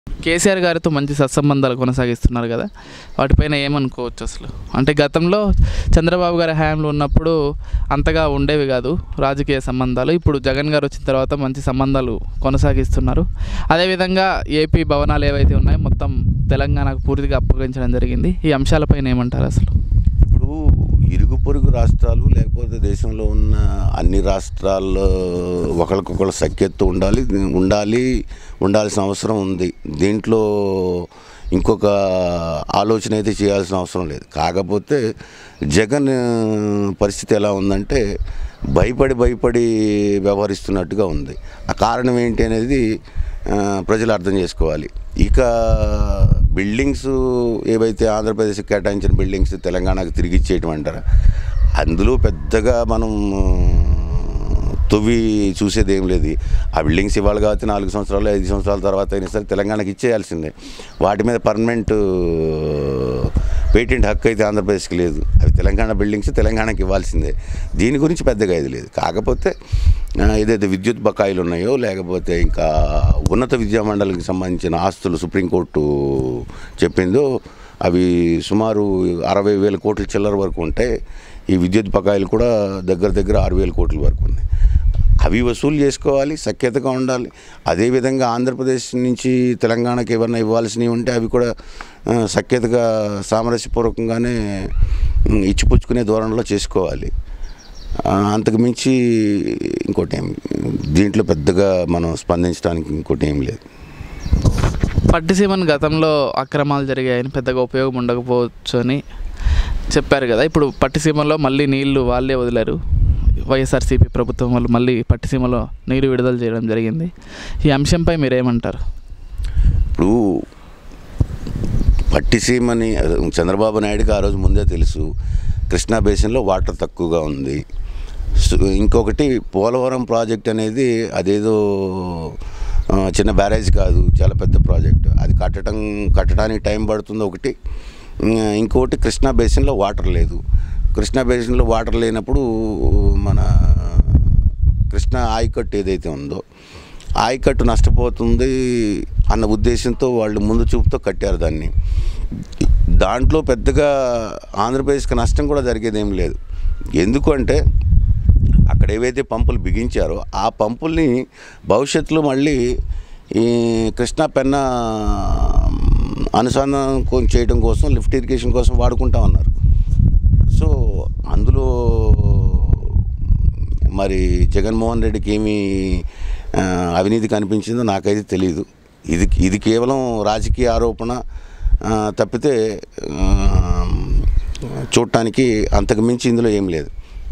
కేసీఆర్ గారితో మంచి సత్సంబంధాలు కొనసాగిస్తున్నారు కదా వాటిపైన ఏమనుకోవచ్చు అసలు అంటే గతంలో చంద్రబాబు గారి హయాంలో ఉన్నప్పుడు అంతగా ఉండేవి కాదు రాజకీయ సంబంధాలు ఇప్పుడు జగన్ గారు వచ్చిన తర్వాత మంచి సంబంధాలు కొనసాగిస్తున్నారు అదేవిధంగా ఏపీ భవనాలు ఏవైతే ఉన్నాయో మొత్తం తెలంగాణకు పూర్తిగా అప్పగించడం జరిగింది ఈ అంశాలపైన ఏమంటారు అసలు ఇప్పుడు ఇరుగు పొరుగు రాష్ట్రాలు లేకపోతే దేశంలో ఉన్న అన్ని రాష్ట్రాల్లో ఒకరికొకరు సఖ్యత ఉండాలి ఉండాలి ఉండాల్సిన అవసరం ఉంది దీంట్లో ఇంకొక ఆలోచన అయితే చేయాల్సిన అవసరం లేదు కాకపోతే జగన్ పరిస్థితి ఎలా ఉందంటే భయపడి భయపడి వ్యవహరిస్తున్నట్టుగా ఉంది ఆ కారణం ఏంటి అనేది ఆ, ప్రజలు అర్థం చేసుకోవాలి ఇక బిల్డింగ్స్ ఏవైతే ఆంధ్రప్రదేశ్కి కేటాయించిన బిల్డింగ్స్ తెలంగాణకు తిరిగి ఇచ్చేయటం అంటారా అందులో పెద్దగా మనం తొవ్వి చూసేది ఏం లేదు ఆ బిల్డింగ్స్ ఇవాళ కాబట్టి నాలుగు సంవత్సరాలు ఐదు సంవత్సరాల తర్వాత అయినా సరే తెలంగాణకి ఇచ్చేయాల్సిందే వాటి మీద పర్మనెంట్ పేటెంట్ హక్కు అయితే ఆంధ్రప్రదేశ్కి లేదు అవి తెలంగాణ బిల్డింగ్స్ తెలంగాణకి ఇవ్వాల్సిందే దీని గురించి పెద్దగా ఇది లేదు కాకపోతే ఆ, ఏదైతే విద్యుత్ బకాయిలు ఉన్నాయో లేకపోతే ఇంకా ఉన్నత విద్యా మండలికి సంబంధించిన ఆస్తులు సుప్రీంకోర్టు చెప్పిందో అవి సుమారు అరవై వేల కోట్ల చిల్లర వరకు ఉంటాయి ఈ విద్యుత్ బకాయిలు కూడా దగ్గర దగ్గర ఆరు వేల కోట్ల వరకు ఉన్నాయి అవి వసూలు చేసుకోవాలి సఖ్యతగా ఉండాలి అదేవిధంగా ఆంధ్రప్రదేశ్ నుంచి తెలంగాణకి ఏమన్నా ఇవ్వాల్సినవి ఉంటే అవి కూడా ఆ, సఖ్యతగా సామరస్యపూర్వకంగానే ఉమ్, ఇచ్చిపుచ్చుకునే ధోరణిలో చేసుకోవాలి ఆ, అంతకు మించి ఇంకోటి ఏం దీంట్లో పెద్దగా మనం స్పందించడానికి ఇంకోటి ఏం లేదు పట్టిసీమన్ గతంలో అక్రమాలు జరిగాయని పెద్దగా ఉపయోగం ఉండకపోవచ్చు అని చెప్పారు కదా ఇప్పుడు పట్టిసీమలో మళ్ళీ నీళ్లు వాళ్ళే వదిలారు వైఎస్ఆర్సీపీ ప్రభుత్వం వాళ్ళు మళ్ళీ పట్టిసీమలో నీరు విడుదల చేయడం జరిగింది ఈ అంశంపై మీరేమంటారు ఇప్పుడు పట్టిసీమని చంద్రబాబు నాయుడుకి ఆ రోజు ముందే తెలుసు కృష్ణా బేసిన్లో వాటర్ తక్కువగా ఉంది సో ఇంకొకటి పోలవరం ప్రాజెక్ట్ అనేది అదేదో ఆ, చిన్న బ్యారేజ్ కాదు చాలా పెద్ద ప్రాజెక్ట్ అది కట్టడం కట్టడానికి టైం పడుతుంది ఒకటి ఉమ్, ఇంకొకటి కృష్ణా బేసిన్లో వాటర్ లేదు కృష్ణా బేసిన్లో వాటర్ లేనప్పుడు మన కృష్ణా ఆయకట్టు ఏదైతే ఉందో ఆయకట్టు నష్టపోతుంది అన్న ఉద్దేశంతో వాళ్ళు ముందు చూపుతో కట్టారు దాన్ని దాంట్లో పెద్దగా ఆంధ్రప్రదేశ్కి నష్టం కూడా జరిగేదేం లేదు ఎందుకంటే అక్కడ ఏవైతే పంపులు బిగించారో ఆ పంపుల్ని భవిష్యత్తులో మళ్ళీ ఈ కృష్ణా పెన్న అనుసంధానం కో- చేయడం కోసం లిఫ్ట్ ఇరిగేషన్ కోసం వాడుకుంటా ఉన్నారు సో అందులో మరి జగన్మోహన్ రెడ్డికి ఏమి ఆ, అవినీతి కనిపించిందో నాకైతే తెలియదు ఇది ఇది కేవలం రాజకీయ ఆరోపణ ఆ, తప్పితే ఆ, చూడటానికి అంతకు మించి ఇందులో ఏం లేదు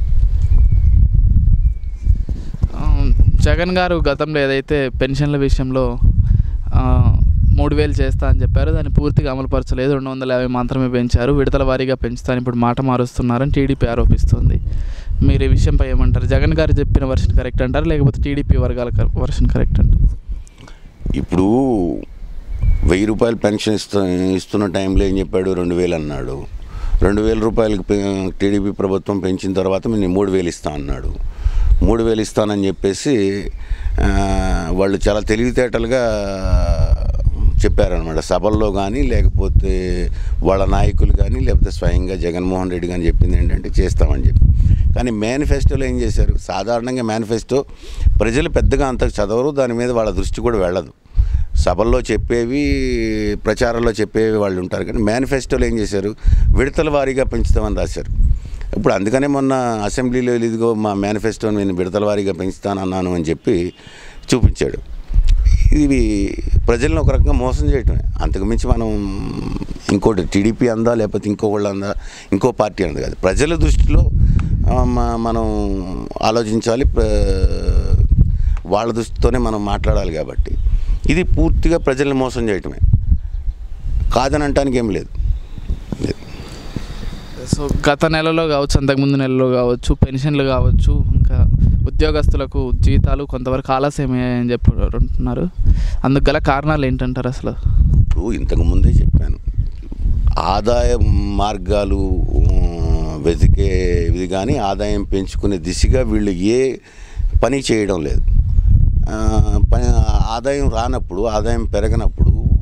ఆ, జగన్ గారు గతంలో ఏదైతే పెన్షన్ల విషయంలో ఆ, మూడు వేలు చేస్తా అని చెప్పారు దాన్ని పూర్తిగా అమలుపరచలేదు రెండు వందల యాభై మాత్రమే పెంచారు విడతల వారీగా పెంచుతాను ఇప్పుడు మాట మారుస్తున్నారని టీడీపీ ఆరోపిస్తుంది మీరు ఈ విషయంపై ఏమంటారు జగన్ గారు చెప్పిన వర్షన్ కరెక్ట్ అంటారు లేకపోతే టీడీపీ వర్గాల వర్షన్ కరెక్ట్ అంటారు ఇప్పుడు వెయ్యి రూపాయలు పెన్షన్ ఇస్తు ఇస్తున్న టైంలో ఏం చెప్పాడు రెండు వేలు అన్నాడు రెండు వేల రూపాయలకి పె- టీడీపీ ప్రభుత్వం పెంచిన తర్వాత నేను మూడు వేలు ఇస్తా అన్నాడు మూడు వేలు ఇస్తానని చెప్పేసి ఆ, వాళ్ళు చాలా తెలివితేటలుగా చెప్పారనమాట సభల్లో కానీ లేకపోతే వాళ్ళ నాయకులు కానీ లేకపోతే స్వయంగా జగన్మోహన్ రెడ్డి కానీ చెప్పింది ఏంటంటే చేస్తామని చెప్పి కానీ మేనిఫెస్టోలో ఏం చేశారు సాధారణంగా మేనిఫెస్టో ప్రజలు పెద్దగా అంత చదవరు దాని మీద వాళ్ళ దృష్టి కూడా వెళ్ళదు సభల్లో చెప్పేవి ప్రచారంలో చెప్పేవి వాళ్ళు ఉంటారు కానీ మేనిఫెస్టోలో ఏం చేశారు విడతల వారీగా పెంచుతామని రాశారు ఇప్పుడు అందుకనే మొన్న అసెంబ్లీలో ఇదిగో మా మేనిఫెస్టోని నేను విడతల వారీగా పెంచుతానన్నాను అని చెప్పి చూపించాడు ఇవి ప్రజలను ఒక రకంగా మోసం చేయటమే అంతకు మించి మనం ఇంకోటి టీడీపీ అందా లేకపోతే ఇంకోళ్ళు అందా ఇంకో పార్టీ అందా కాదు ప్రజల దృష్టిలో ఆ, మ- మనం ఆలోచించాలి ప్ర- వాళ్ళ దృష్టితోనే మనం మాట్లాడాలి కాబట్టి ఇది పూర్తిగా ప్రజల్ని మోసం చేయటమే కాదని అంటానికి ఏం లేదు లేదు. సో గత నెలలో కావచ్చు అంతకుముందు నెలలో కావచ్చు పెన్షన్లు కావచ్చు ఇంకా ఉద్యోగస్తులకు జీతాలు కొంతవరకు ఆలస్యమయ్యాయని చెప్పి అంటున్నారు అందుకు గల కారణాలు ఏంటంటారు అసలు ఇప్పుడు ఇంతకు ముందే చెప్పాను ఆదాయ మార్గాలు ఉమ్, వెతికే ఇది కానీ ఆదాయం పెంచుకునే దిశగా వీళ్ళు ఏ పని చేయడం లేదు ఆ, పని ఆదాయం రానప్పుడు ఆదాయం పెరగనప్పుడు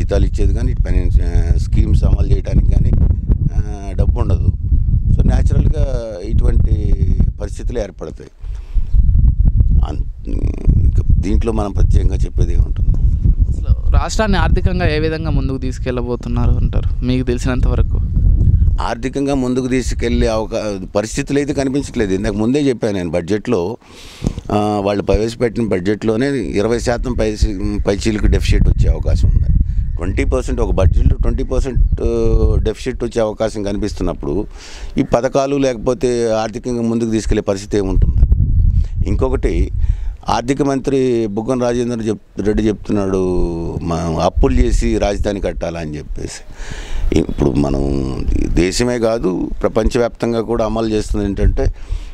జీతాలు ఇచ్చేది కానీ ఇటు ఫైనాన్స్ స్కీమ్స్ అమలు చేయడానికి కానీ ఆ, డబ్బు ఉండదు సో న్యాచురల్గా ఇటువంటి పరిస్థితులు ఏర్పడతాయి అన్- ఇక దీంట్లో మనం ప్రత్యేకంగా చెప్పేది ఏముంటుంది అసలు రాష్ట్రాన్ని ఆర్థికంగా ఏ విధంగా ముందుకు తీసుకెళ్ళబోతున్నారు అంటారు మీకు తెలిసినంత వరకు ఆర్థికంగా ముందుకు తీసుకెళ్ళే అవకా పరిస్థితులు అయితే కనిపించట్లేదు ఇందాక ముందే చెప్పాను నేను బడ్జెట్లో ఆ, వాళ్ళు ప్రవేశపెట్టిన బడ్జెట్లోనే ఇరవై శాతం పై పైచీలకు డెఫిసిట్ వచ్చే అవకాశం ఉంది ట్వంటీ పర్సెంట్ ఒక బడ్జెట్లో ట్వంటీ పర్సెంట్ డెఫిసిట్ వచ్చే అవకాశం కనిపిస్తున్నప్పుడు ఈ పథకాలు లేకపోతే ఆర్థికంగా ముందుకు తీసుకెళ్లే పరిస్థితి ఏముంటుంది ఇంకొకటి ఆర్థిక మంత్రి బుగ్గన రాజేంద్ర చెప్ రెడ్డి చెప్తున్నాడు మనం అప్పులు చేసి రాజధాని కట్టాలని చెప్పేసి ఇప్పుడు మనం దేశమే కాదు ప్రపంచవ్యాప్తంగా కూడా అమలు చేస్తుంది ఏంటంటే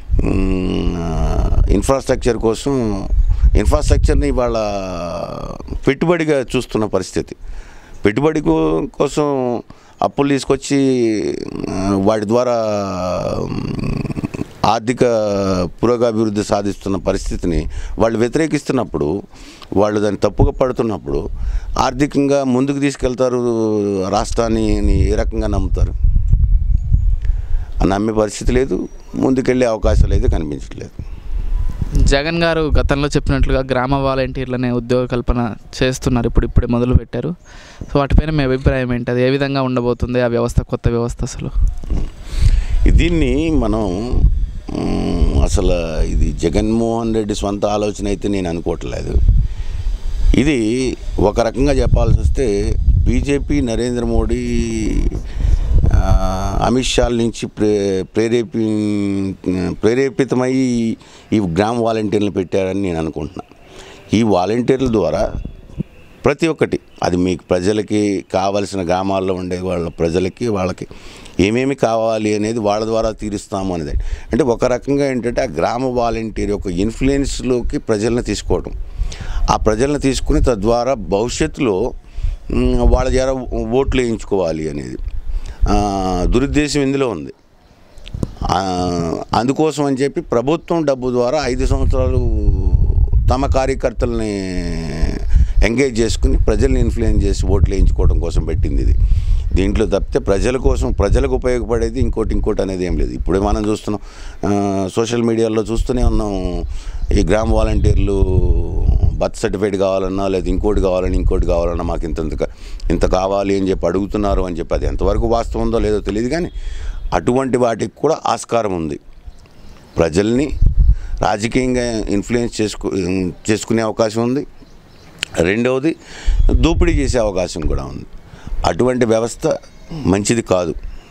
ఇన్ఫ్రాస్ట్రక్చర్ కోసం ఇన్ఫ్రాస్ట్రక్చర్ని ఇవాళ పెట్టుబడిగా చూస్తున్న పరిస్థితి పెట్టుబడి కో- కోసం అప్పులు తీసుకొచ్చి ఆ, వాటి ద్వారా మ్, ఆర్థిక పురోగాభివృద్ధి సాధిస్తున్న పరిస్థితిని వాళ్ళు వ్యతిరేకిస్తున్నప్పుడు వాళ్ళు దాన్ని తప్పుగా పడుతున్నప్పుడు ఆర్థికంగా ముందుకు తీసుకెళ్తారు రాష్ట్రాన్ని అని ఏ రకంగా నమ్ముతారు నమ్మే పరిస్థితి లేదు ముందుకెళ్ళే అవకాశాలు అయితే కనిపించట్లేదు జగన్ గారు గతంలో చెప్పినట్లుగా గ్రామ వాలంటీర్లనే ఉద్యోగ కల్పన చేస్తున్నారు ఇప్పుడు ఇప్పుడే మొదలు పెట్టారు సో వాటిపైన మీ అభిప్రాయం ఏంటి అది ఏ విధంగా ఉండబోతుంది ఆ వ్యవస్థ కొత్త వ్యవస్థ అసలు దీన్ని మనం మ్, అసలు ఇది జగన్మోహన్ రెడ్డి సొంత ఆలోచన అయితే నేను అనుకోవట్లేదు ఇది ఒక రకంగా చెప్పాల్సి వస్తే బీజేపీ నరేంద్ర మోడీ ఆ, అమిత్ షా నుంచి ప్రే ప్రేరేపి ప్రేరేపితమై ఈ గ్రామ వాలంటీర్లు పెట్టారని నేను అనుకుంటున్నాను ఈ వాలంటీర్ల ద్వారా ప్రతి ఒక్కటి అది మీకు ప్రజలకి కావలసిన గ్రామాల్లో ఉండే వాళ్ళ ప్రజలకి వాళ్ళకి ఏమేమి కావాలి అనేది వాళ్ళ ద్వారా తీరుస్తాము అనేది అంటే ఒక రకంగా ఏంటంటే ఆ గ్రామ వాలంటీర్ యొక్క ఇన్ఫ్లుయెన్స్లోకి ప్రజల్ని తీసుకోవడం ఆ ప్రజల్ని తీసుకుని తద్వారా భవిష్యత్తులో మ్, వాళ్ళ ద్వారా ఓట్లు వేయించుకోవాలి అనేది ఆ, దురుద్దేశం ఇందులో ఉంది ఆ, అందుకోసం అని చెప్పి ప్రభుత్వం డబ్బు ద్వారా ఐదు సంవత్సరాలు తమ కార్యకర్తల్ని ఎంగేజ్ చేసుకుని ప్రజల్ని ఇన్ఫ్లుయెన్స్ చేసి ఓట్లు వేయించుకోవడం కోసం పెట్టింది ఇది దీంట్లో తప్పితే ప్రజల కోసం ప్రజలకు ఉపయోగపడేది ఇంకోటి ఇంకోటి అనేది ఏం లేదు ఇప్పుడే మనం చూస్తున్నాం ఆ, సోషల్ మీడియాలో చూస్తూనే ఉన్నాం ఈ గ్రామ వాలంటీర్లు బర్త్ సర్టిఫికేట్ కావాలన్నా లేదా ఇంకోటి కావాలని ఇంకోటి కావాలన్నా మాకు ఇంత ఇంత కా- ఇంత కావాలి అని చెప్పి అడుగుతున్నారు అని చెప్పి అది ఎంతవరకు వాస్తవం ఉందో లేదో తెలియదు కానీ అటువంటి వాటికి కూడా ఆస్కారం ఉంది ప్రజల్ని రాజకీయంగా ఇన్ఫ్లుయెన్స్ చేసుకు చేసుకునే అవకాశం ఉంది రెండవది దోపిడీ చేసే అవకాశం కూడా ఉంది అటువంటి వ్యవస్థ మంచిది కాదు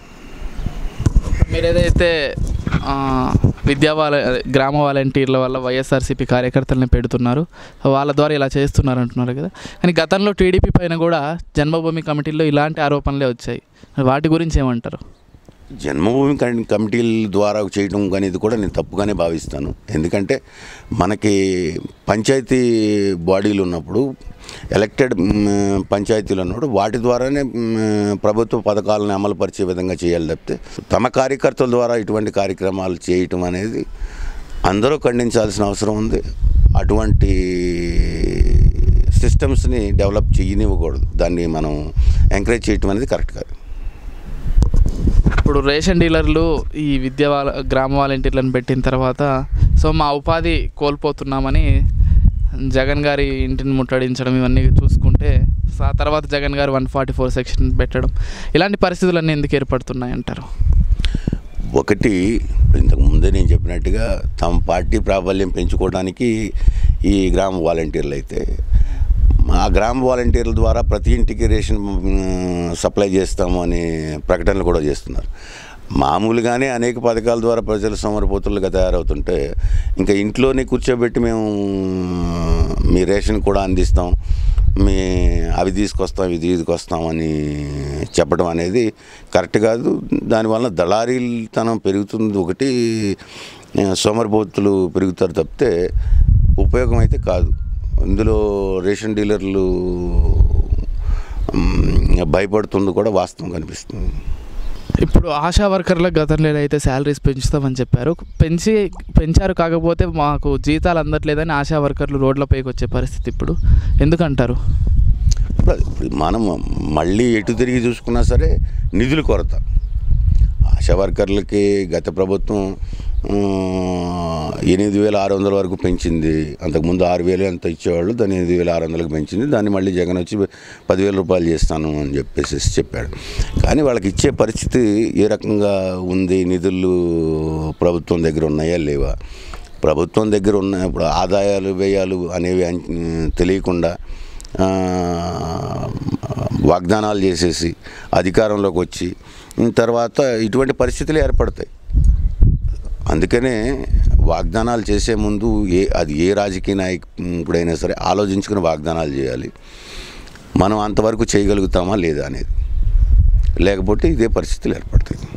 మీరు ఏదైతే ఆ, విద్యా వాల అదే, గ్రామ వాలంటీర్ల వల్ల వైఎస్ఆర్సీపీ కార్యకర్తలను పెడుతున్నారు వాళ్ళ ద్వారా ఇలా చేస్తున్నారు అంటున్నారు కదా కానీ గతంలో టీడీపీ పైన కూడా జన్మభూమి కమిటీలో ఇలాంటి ఆరోపణలే వచ్చాయి మరి వాటి గురించి ఏమంటారు జన్మభూమి కమి- కమిటీల ద్వారా చేయడం అనేది కూడా నేను తప్పుగానే భావిస్తాను ఎందుకంటే మనకి పంచాయతీ బాడీలు ఉన్నప్పుడు ఎలక్టెడ్ మ్, పంచాయతీలు ఉన్నప్పుడు వాటి ద్వారానే మ్, ప్రభుత్వ పథకాలను అమలుపరిచే విధంగా చేయాలి తప్పితే తమ కార్యకర్తల ద్వారా ఇటువంటి కార్యక్రమాలు చేయటం అనేది అందరూ ఖండించాల్సిన అవసరం ఉంది అటువంటి సిస్టమ్స్ని డెవలప్ చేయనివ్వకూడదు దాన్ని మనం ఎంకరేజ్ చేయటం అనేది కరెక్ట్ కాదు ఇప్పుడు రేషన్ డీలర్లు ఈ విద్యా వాల గ్రామ వాలంటీర్లను పెట్టిన తర్వాత సో మా ఉపాధి కోల్పోతున్నామని జగన్ గారి ఇంటిని ముట్టడించడం ఇవన్నీ చూసుకుంటే సో ఆ తర్వాత జగన్ గారు వన్ ఫార్టీ ఫోర్ సెక్షన్ పెట్టడం ఇలాంటి పరిస్థితులన్నీ ఎందుకు ఏర్పడుతున్నాయి అంటారు ఒకటి ఇంతకు ముందే నేను చెప్పినట్టుగా తమ పార్టీ ప్రాబల్యం పెంచుకోవడానికి ఈ గ్రామ వాలంటీర్లు అయితే ఆ గ్రామ వాలంటీర్ల ద్వారా ప్రతి ఇంటికి రేషన్ మ్, సప్లై చేస్తాము అనే ప్రకటనలు కూడా చేస్తున్నారు మామూలుగానే అనేక పథకాల ద్వారా ప్రజలు సమరపోతులుగా తయారవుతుంటే ఇంకా ఇంట్లోనే కూర్చోబెట్టి మేము మీ రేషన్ కూడా అందిస్తాం మీ అవి తీసుకొస్తాం ఇవి తీసుకొస్తాం అని చెప్పడం అనేది కరెక్ట్ కాదు దానివల్ల దళారీతనం పెరుగుతుంది ఒకటి ఆ, సోమరిపోతులు పెరుగుతారు తప్పితే ఉపయోగం అయితే కాదు ఇందులో రేషన్ డీలర్లు మ్, భయపడుతుంది కూడా వాస్తవం కనిపిస్తుంది ఇప్పుడు ఆశా వర్కర్లకు గతంలో అయితే శాలరీస్ పెంచుతామని చెప్పారు పెంచి పెంచారు కాకపోతే మాకు జీతాలు అందట్లేదని ఆశా వర్కర్లు రోడ్లపైకి వచ్చే పరిస్థితి ఇప్పుడు ఎందుకంటారు ఇప్పుడు ఇప్పుడు మనం మళ్ళీ ఎటు తిరిగి చూసుకున్నా సరే నిధుల కొరత ఆశా వర్కర్లకి గత ప్రభుత్వం ఆ, ఎనిమిది వేల ఆరు వందల వరకు పెంచింది అంతకుముందు ఆరు వేలు ఎంత ఇచ్చేవాళ్ళు దాన్ని ఎనిమిది వేల ఆరు వందలకు పెంచింది దాన్ని మళ్ళీ జగన్ వచ్చి పదివేల రూపాయలు చేస్తాను అని చెప్పేసి చెప్పాడు కానీ వాళ్ళకి ఇచ్చే పరిస్థితి ఏ రకంగా ఉంది నిధులు ప్రభుత్వం దగ్గర ఉన్నాయా లేవా ప్రభుత్వం దగ్గర ఉన్న ఇప్పుడు ఆదాయాలు వ్యయాలు అనేవి అన్- తెలియకుండా ఆ, వాగ్దానాలు చేసేసి అధికారంలోకి వచ్చి తర్వాత ఇటువంటి పరిస్థితులు ఏర్పడతాయి అందుకనే వాగ్దానాలు చేసే ముందు ఏ అది ఏ రాజకీయ నాయకుడైనా సరే ఆలోచించుకుని వాగ్దానాలు చేయాలి మనం అంతవరకు చేయగలుగుతామా లేదా అనేది లేకపోతే ఇదే పరిస్థితులు ఏర్పడతాయి